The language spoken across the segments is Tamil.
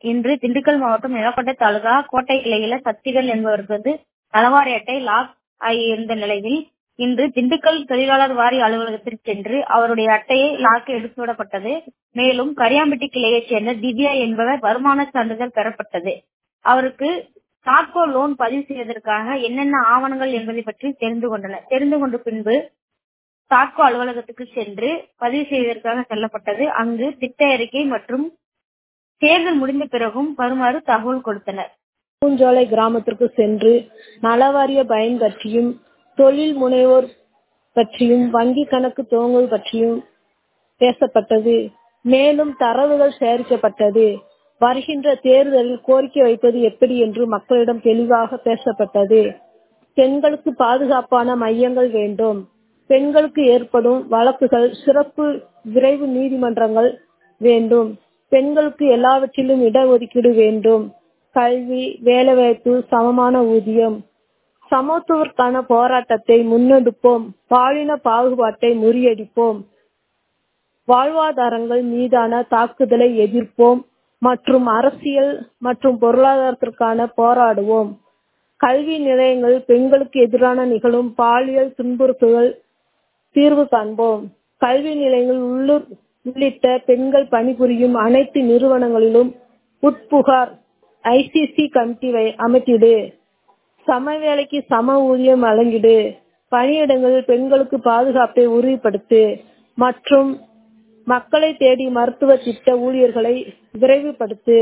இன்று திண்டுக்கல் மாவட்டம் நிலக்கோட்டை தாலுகா கோட்டை கிளையில சக்திவேல் என்பவருக்கு வந்து நலவாரி அட்டை லாக் ஆகியிருந்த நிலையில் இன்று திண்டுக்கல் தொழிலாளர் வாரிய அலுவலகத்திற்கு சென்று அவருடைய அட்டையை லாக் எடுத்துவிடப்பட்டது மேலும் கரியாம்பட்டி கிளையைச் சேர்ந்த திவ்யா என்பவர் வருமான சான்றிதழ் பெறப்பட்டது அவருக்கு தாட்கோ லோன் பதிவு செய்வதற்காக என்னென்ன ஆவணங்கள் என்பதை பற்றி தெரிந்து கொண்டனர் தெரிந்து கொண்ட பின்பு தாட்கோ அலுவலகத்துக்கு சென்று பதிவு செய்வதற்காக செல்லப்பட்டது அங்கு திட்ட அறிக்கை மற்றும் தேர்தல் முடிந்த பிறகும் வருமாறு தகவல் கொடுத்தனர் பூஞ்சோலை கிராமத்திற்கு சென்று நலவாரிய பயன் பற்றியும் தொழில் முனைவோர் பற்றியும் வங்கி கணக்கு துவங்குவது பற்றியும் பேசப்பட்டது மேலும் தரவுகள் சேகரிக்கப்பட்டது வருகின்ற தேர்தலில் கோரிக்கை வைப்பது எப்படி என்று மக்களிடம் தெளிவாக பேசப்பட்டது பெண்களுக்கு பாதுகாப்பான மையங்கள் வேண்டும் பெண்களுக்கு ஏற்படும் வழக்குகள் சிறப்பு விரைவு நீதிமன்றங்கள் வேண்டும் பெண்களுக்கு எல்லாவற்றிலும் இடஒதுக்கீடு வேண்டும் கல்வி வேலைவாய்ப்பு சமமான ஊதியம் சமத்துவத்திற்கான போராட்டத்தை முன்னெடுப்போம் பாலின பாகுபாட்டை முறியடிப்போம் வாழ்வாதாரங்கள் மீதான தாக்குதலை எதிர்ப்போம் மற்றும் அரசியல் மற்றும் பொருளாதாரத்திற்கான போராடுவோம் கல்வி நிலையங்கள் பெண்களுக்கு எதிரான நிகழும் பாலியல் துன்புறுத்தல்கள் தீர்வு காண்போம் கல்வி நிலையங்கள் உள்ளூர் உள்ளிட்ட பெண்கள் பணிபுரியும் அனைத்து நிறுவனங்களிலும் உட்புகார் ஐசிசி கமிட்டி அமைத்திடு சம வேலைக்கு சம ஊதியம் வழங்கிடு பணியிடங்களில் பெண்களுக்கு பாதுகாப்பை உறுதிப்படுத்து மற்றும் மக்களை தேடி மருத்துவ திட்ட ஊழியர்களை விரைவுபடுத்து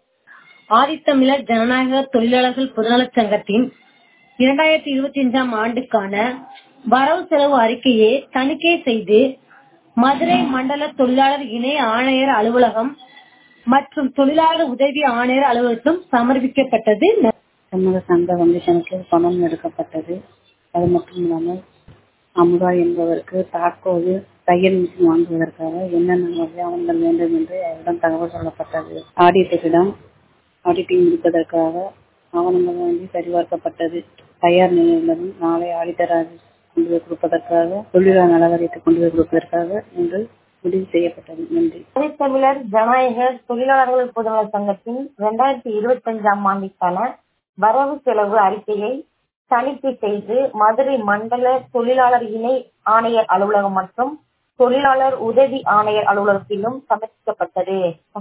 ஆதித்தமிழர் ஜனநாயக தொழிலாளர்கள் பொதுநலச் சங்கத்தின் இரண்டாயிரத்தி இருபத்தி அஞ்சாம் ஆண்டுக்கான வரவு செலவு அறிக்கையை தணிக்கை செய்து மதுரை மண்டல தொழிலாளர் இணை ஆணையர் அலுவலகம் மற்றும் தொழிலாளர் உதவி ஆணையர் அலுவலகத்திலும் சமர்ப்பிக்கப்பட்டது சமூக சங்க வங்கி கணக்கில் பணம் எடுக்கப்பட்டது அது மட்டும் இல்லாமல் அமுதா என்பவருக்கு தாக்கோது தையல் மிஷின் வாங்குவதற்காக என்னென்ன ஆவணங்கள் வேண்டும் என்று அவரிடம் தகவல் சொல்லப்பட்டது ஆடிட்டரிடம் ஆடிட்டிங் முடிப்பதற்காக ஆவணங்கள் வாங்கி சரிபார்க்கப்பட்டது தயார் நிலையிலும் நாளை ஆடிட்டர் கொண்டு போய் கொடுப்பதற்காக தொழிலாளர் நலவாரியத்தை கொண்டு போய் கொடுப்பதற்காக என்று முடிவு செய்யப்பட்டது நன்றி தமிழர் ஜனநாயக தொழிலாளர்கள் பொதுநல சங்கத்தின் இரண்டாயிரத்தி இருபத்தி அஞ்சாம் ஆண்டிற்கான வரவு செலவு அறிக்கையை தணிக்கை செய்து மதுரை மண்டல தொழிலாளர் இணை ஆணையர் அலுவலகம் மற்றும் தொழிலாளர் உதவி ஆணையர் அலுவலகத்திலும் சமர்ப்பிக்கப்பட்டது